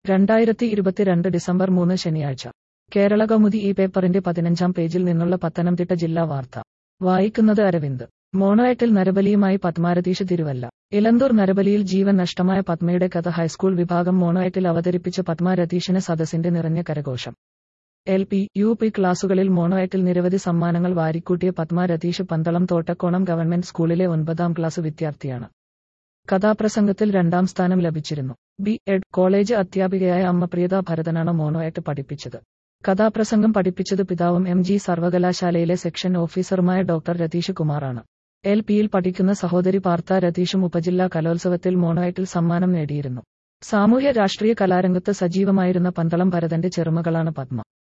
രണ്ടായിരത്തി ഇരുപത്തിരണ്ട് ഡിസംബർ മൂന്ന് ശനിയാഴ്ച കേരള കൗമുദി ഈ പേപ്പറിന്റെ പതിനഞ്ചാം പേജിൽ നിന്നുള്ള പത്തനംതിട്ട ജില്ലാ വാർത്ത വായിക്കുന്നത് അരവിന്ദ് മോണോയറ്റിൽ നരബലിയുമായി പത്മാരതീഷ് തിരുവല്ല ഇലന്തൂർ നരബലിയിൽ ജീവൻ നഷ്ടമായ പത്മയുടെ കഥ ഹൈസ്കൂൾ വിഭാഗം മോണോയറ്റിൽ അവതരിപ്പിച്ച പത്മ രതീഷിന് സദസ്സിന്റെ നിറഞ്ഞ കരഘോഷം എൽ പി യു പി ക്ലാസുകളിൽ മോണോയറ്റിൽ നിരവധി സമ്മാനങ്ങൾ വാരിക്കൂട്ടിയ പത്മ രതീഷ് പന്തളം തോട്ടക്കോണം ഗവൺമെന്റ് സ്കൂളിലെ ഒൻപതാം ക്ലാസ് വിദ്യാർത്ഥിയാണ് കഥാപ്രസംഗത്തിൽ രണ്ടാം സ്ഥാനം ലഭിച്ചിരുന്നു ബി എഡ് കോളേജ് അധ്യാപികയായ അമ്മപ്രിയത ഭരതനാണ് മോണോയറ്റ് പഠിപ്പിച്ചത് കഥാപ്രസംഗം പഠിപ്പിച്ചത് പിതാവും എം ജി സർവകലാശാലയിലെ സെക്ഷൻ ഓഫീസറുമായ ഡോക്ടർ രതീഷ് കുമാറാണ് എൽ പിയിൽ പഠിക്കുന്ന സഹോദരി പാർത്ത രതീഷും ഉപജില്ലാ കലോത്സവത്തിൽ മോണോയറ്റിൽ സമ്മാനം നേടിയിരുന്നു സാമൂഹ്യ രാഷ്ട്രീയ കലാരംഗത്ത് സജീവമായിരുന്ന പന്തളം ഭരതന്റെ ചെറുമകളാണ് പത്മ